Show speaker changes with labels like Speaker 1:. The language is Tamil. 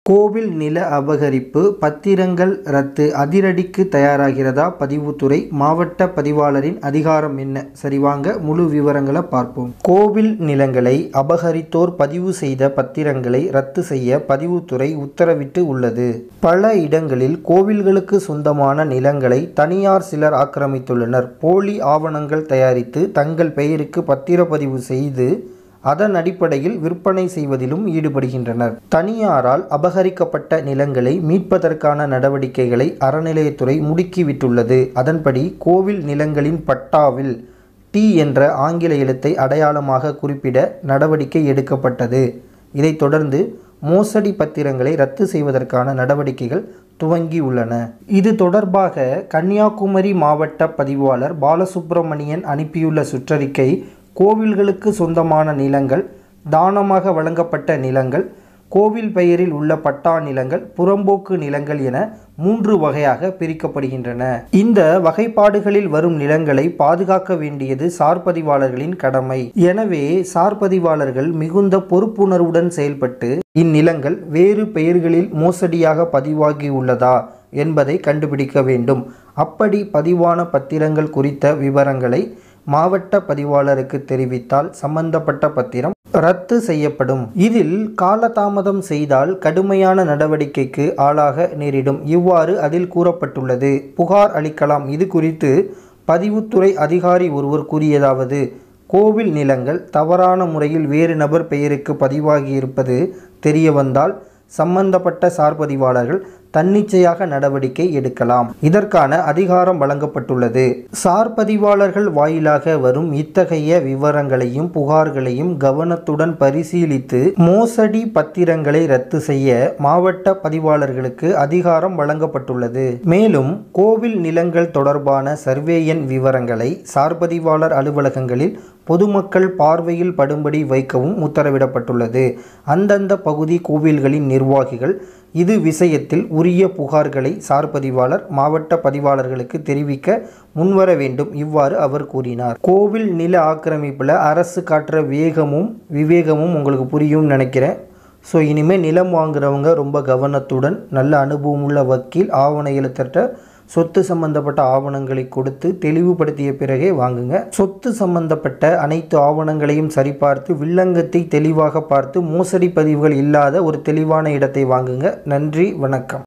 Speaker 1: கோவில் நில அபகரிப்பு பத்திரங்கள் ரத்து அதிரடிக்கு தயாராகிறதா பதிவுத்துறை மாவட்ட பதிவாளரின் அதிகாரம் என்ன சரி வாங்க முழு விவரங்களை பார்ப்போம் கோவில் நிலங்களை அபகரித்தோர் பதிவு செய்த பத்திரங்களை ரத்து செய்ய பதிவுத்துறை உத்தரவிட்டு உள்ளது பல இடங்களில் கோவில்களுக்கு சொந்தமான நிலங்களை தனியார் சிலர் ஆக்கிரமித்துள்ளனர் போலி ஆவணங்கள் தயாரித்து தங்கள் பெயருக்கு பத்திரப்பதிவு செய்து அதன் அடிப்படையில் விற்பனை செய்வதிலும் ஈடுபடுகின்றனர் தனியாரால் அபகரிக்கப்பட்ட நிலங்களை மீட்பதற்கான நடவடிக்கைகளை அறநிலையத்துறை முடுக்கிவிட்டுள்ளது அதன்படி கோவில் நிலங்களின் பட்டாவில் டி என்ற ஆங்கில எழுத்தை அடையாளமாக குறிப்பிட நடவடிக்கை எடுக்கப்பட்டது இதைத் தொடர்ந்து மோசடி பத்திரங்களை ரத்து செய்வதற்கான நடவடிக்கைகள் துவங்கியுள்ளன இது தொடர்பாக கன்னியாகுமரி மாவட்ட பதிவாளர் பாலசுப்பிரமணியன் அனுப்பியுள்ள சுற்றறிக்கை கோவில்களுக்கு சொந்தமான நிலங்கள் தானமாக வழங்கப்பட்ட நிலங்கள் கோவில் பெயரில் உள்ள பட்டா நிலங்கள் புறம்போக்கு நிலங்கள் என மூன்று வகையாக பிரிக்கப்படுகின்றன இந்த வகைப்பாடுகளில் வரும் நிலங்களை பாதுகாக்க வேண்டியது சார்பதிவாளர்களின் கடமை எனவே சார்பதிவாளர்கள் மிகுந்த பொறுப்புணர்வுடன் செயல்பட்டு இந்நிலங்கள் வேறு பெயர்களில் மோசடியாக பதிவாகியுள்ளதா என்பதை கண்டுபிடிக்க வேண்டும் அப்படி பதிவான பத்திரங்கள் குறித்த விவரங்களை மாவட்ட பதிவாளருக்கு தெரிவித்தால் சம்பந்தப்பட்ட பத்திரம் ரத்து செய்யப்படும் இதில் காலதாமதம் செய்தால் கடுமையான நடவடிக்கைக்கு ஆளாக நேரிடும் இவ்வாறு அதில் கூறப்பட்டுள்ளது புகார் அளிக்கலாம் இது குறித்து பதிவுத்துறை அதிகாரி ஒருவர் கூறியதாவது கோவில் நிலங்கள் தவறான முறையில் வேறு நபர் பெயருக்கு பதிவாகியிருப்பது தெரிய வந்தால் சம்பந்தப்பட்ட சார்பதிவாளர்கள் தன்னிச்சையாக நடவடிக்கை எடுக்கலாம் இதற்கான அதிகாரம் வழங்கப்பட்டுள்ளது சார்பதிவாளர்கள் வாயிலாக வரும் இத்தகைய விவரங்களையும் புகார்களையும் கவனத்துடன் பரிசீலித்து மோசடி பத்திரங்களை ரத்து செய்ய மாவட்ட பதிவாளர்களுக்கு அதிகாரம் வழங்கப்பட்டுள்ளது மேலும் கோவில் நிலங்கள் தொடர்பான சர்வேயன் விவரங்களை சார்பதிவாளர் அலுவலகங்களில் பொதுமக்கள் பார்வையில் படும்படி வைக்கவும் உத்தரவிடப்பட்டுள்ளது அந்தந்த பகுதி கோவில்களின் நிர்வாகிகள் இது விஷயத்தில் உரிய புகார்களை சார்பதிவாளர் மாவட்ட பதிவாளர்களுக்கு தெரிவிக்க முன்வர வேண்டும் இவ்வாறு அவர் கூறினார் கோவில் நில ஆக்கிரமிப்பில் அரசு காட்டுற வேகமும் விவேகமும் உங்களுக்கு புரியும் நினைக்கிறேன் ஸோ இனிமேல் நிலம் வாங்குறவங்க ரொம்ப கவனத்துடன் நல்ல அனுபவம் உள்ள வக்கீல் ஆவண எழுத்தற்ற சொத்து சம்பந்தப்பட்ட ஆவணங்களை கொடுத்து தெளிவுபடுத்திய பிறகே வாங்குங்க சொத்து சம்பந்தப்பட்ட அனைத்து ஆவணங்களையும் சரிபார்த்து வில்லங்கத்தை தெளிவாக பார்த்து மோசடி பதிவுகள் இல்லாத ஒரு தெளிவான இடத்தை வாங்குங்க நன்றி வணக்கம்